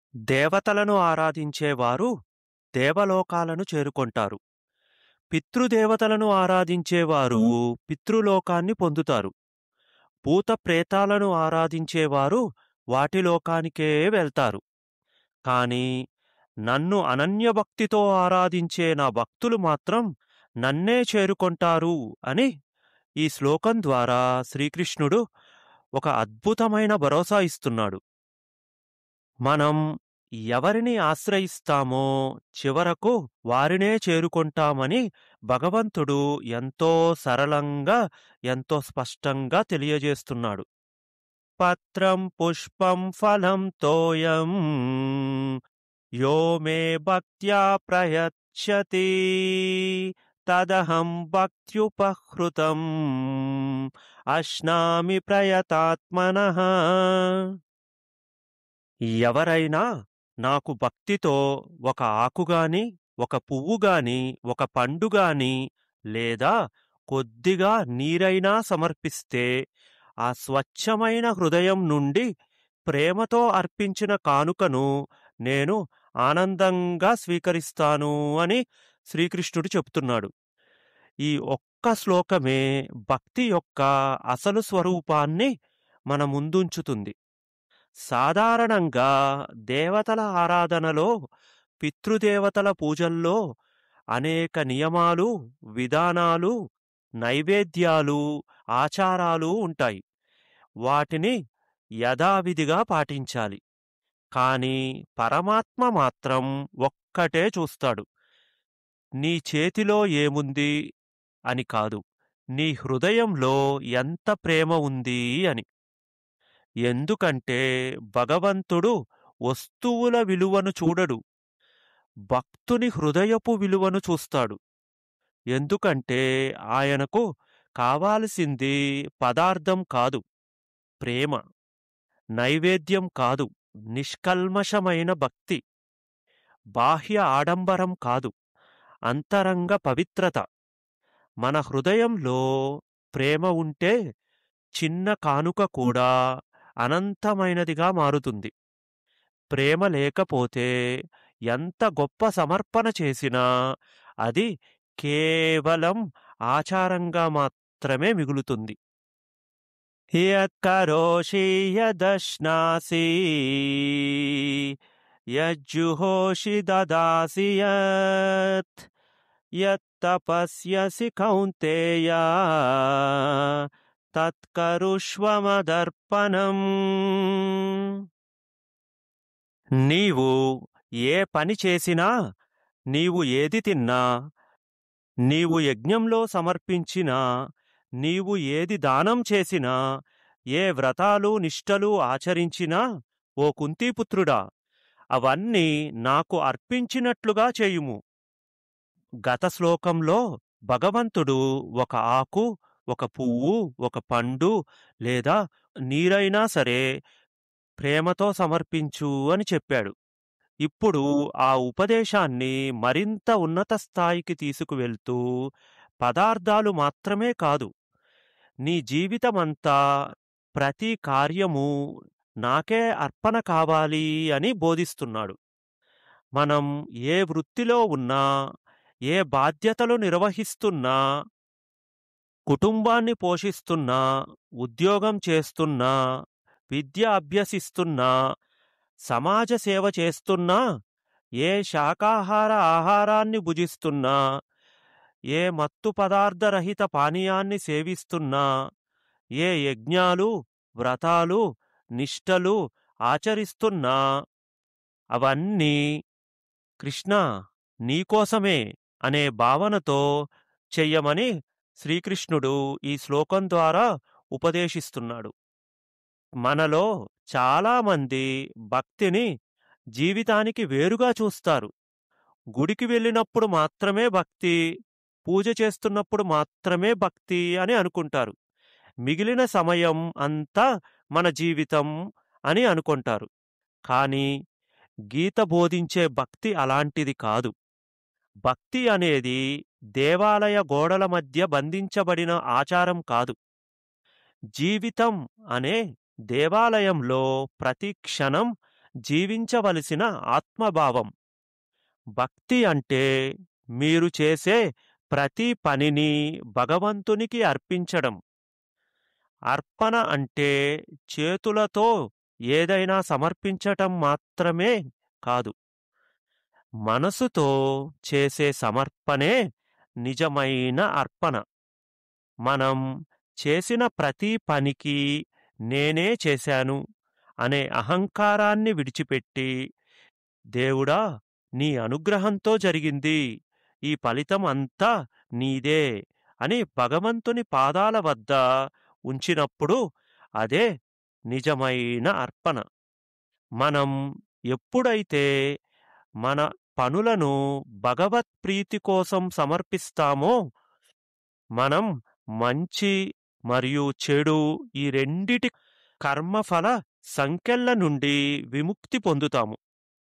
దేవతలను ఆరాధించేవారు దేవలోకాలను చేరుకొంటారు. పితృదేవతలను ఆరాధించేవారు పితృలోకాన్ని పొందుతారు. భూత ప్రేతాలను ఆరాధించేవారు వాటి లోకానికే వెళ్తారు. కానీ నన్ను అనన్యభక్తితో ఆరాధించే నా భక్తులు మాత్రం నన్నే చేరుకొంటారు అని ఈ శ్లోకం ద్వారా శ్రీకృష్ణుడు ఒక అద్భుతమైన భరోసా ఇస్తున్నాడు. మనం ఎవరిని ఆశ్రయిస్తామో చివరకు వారినే చేరుకొంటామని భగవంతుడు ఎంతో సరళంగా, ఎంతో స్పష్టంగా తెలియజేస్తున్నాడు. పత్రం పుష్పం ఫలం తోయం యో మే భక్త్యా ప్రయచ్చతి తదహం భక్త్యుపహృతం అశ్నామి ప్రయతాత్మనః ఎవరైనా నాకు భక్తితో ఒక ఆకుగాని, ఒక పువ్వుగాని, ఒక పండుగాని లేదా కొద్దిగా నీరైనా సమర్పిస్తే ఆ స్వచ్ఛమైన హృదయం నుండి ప్రేమతో అర్పించిన కానుకను నేను ఆనందంగా స్వీకరిస్తాను అని శ్రీకృష్ణుడు చెప్తున్నాడు. ఈ ఒక్క శ్లోకమే భక్తి యొక్క అసలు స్వరూపాన్ని మన ముందుంచుతుంది. సాధారణంగా దేవతల ఆరాధనలో, పితృదేవతల పూజల్లో అనేక నియమాలు, విధానాలు, నైవేద్యాలు, ఆచారాలు ఉంటాయి. వాటిని యథావిధిగా పాటించాలి. కానీ పరమాత్మ మాత్రం ఒక్కటే చూస్తాడు. నీ చేతిలో ఏముంది అని కాదు, నీ హృదయంలో ఎంత ప్రేమ ఉంది అని. ఎందుకంటే భగవంతుడు వస్తువుల విలువను చూడడు. భక్తుని హృదయపు విలువను చూస్తాడు. ఎందుకంటే ఆయనకు కావాల్సింది పదార్థం కాదు, ప్రేమ. నైవేద్యం కాదు, నిష్కల్మషమైన భక్తి. బాహ్య ఆడంబరం కాదు, అంతరంగ పవిత్రత. మన హృదయంలో ప్రేమ ఉంటే చిన్న కానుక కూడా అనంతమైనదిగా మారుతుంది. ప్రేమ లేకపోతే ఎంత గొప్ప సమర్పణ చేసినా అది కేవలం ఆచారంగా మాత్రమే మిగులుతుంది. యత్కరోషి యదశ్నాసి యజ్జుహోషి దదాసి యత్ యత్తపస్యసి కౌంతేయ తత్కరుష్వమదర్పణం నీవు ఏ పని చేసినా నీవు ఏది తిన్నా నీవు యజ్ఞంలో సమర్పించినా నీవు ఏది దానం చేసినా ఏ వ్రతాలు నిష్టలు ఆచరించినా ఓ కుంతీపుత్రుడా అవన్నీ నాకు అర్పించినట్లుగా చేయుము గత శ్లోకంలో భగవంతుడు ఒక ఆకు ఒక పువ్వు ఒక పండు లేదా నీరైనా సరే ప్రేమతో సమర్పించు అని చెప్పాడు ఇప్పుడు ఆ ఉపదేశాన్ని మరింత ఉన్నత స్థాయికి తీసుకువెళ్తూ పదార్థాలు మాత్రమే కాదు నీ జీవితమంతా ప్రతి కార్యము నాకే అర్పణ కావాలి అని బోధిస్తున్నాడు మనం ఏ వృత్తిలో ఉన్నా ఏ బాధ్యతలు నిర్వహిస్తున్నా కుటుంబాన్ని పోషిస్తున్నా ఉద్యోగం చేస్తున్నా విద్య అభ్యసిస్తున్నా సమాజ సేవ చేస్తున్నా ఏ శాకాహార ఆహారాన్ని భుజిస్తున్నా ఏ మత్తు పదార్థరహిత పానీయాన్ని సేవిస్తున్నా ఏ యజ్ఞాలు వ్రతాలు నిష్టలు ఆచరిస్తున్నా అవన్నీ కృష్ణ నీకోసమే అనే భావనతో చెయ్యమని శ్రీకృష్ణుడు ఈ శ్లోకం ద్వారా ఉపదేశిస్తున్నాడు మనలో చాలామంది భక్తిని జీవితానికి వేరుగా చూస్తారు గుడికి వెళ్ళినప్పుడు మాత్రమే భక్తి పూజ చేస్తున్నప్పుడు మాత్రమే భక్తి అని అనుకుంటారు మిగిలిన సమయం అంతా మన జీవితం అని అనుకుంటారు కానీ గీత బోధించే భక్తి అలాంటిది కాదు భక్తి అనేది దేవాలయ గోడల మధ్య బంధించబడిన ఆచారం కాదు జీవితం అనే దేవాలయంలో ప్రతి క్షణం జీవించవలసిన ఆత్మభావం భక్తి అంటే మీరు చేసే ప్రతి పనిని భగవంతునికి అర్పించడం అర్పణ అంటే చేతులతో ఏదైనా సమర్పించటం మాత్రమే కాదు మనసుతో చేసే సమర్పణే నిజమైన అర్పణ మనం చేసిన ప్రతి పనికి నేనే చేశాను అనే అహంకారాన్ని విడిచిపెట్టి దేవుడా నీ అనుగ్రహంతో జరిగింది ఈ ఫలితం అంతా నీదే అని భగవంతుని పాదాల వద్ద ఉంచినప్పుడు అదే నిజమైన అర్పణ మనం ఎప్పుడైతే మన పనులను భగవత్ ప్రీతి కోసం సమర్పిస్తామో మనం మంచి మరియు చెడు ఈ రెండిటి కర్మఫల సంకెళ్ళ నుండి విముక్తి పొందుతాము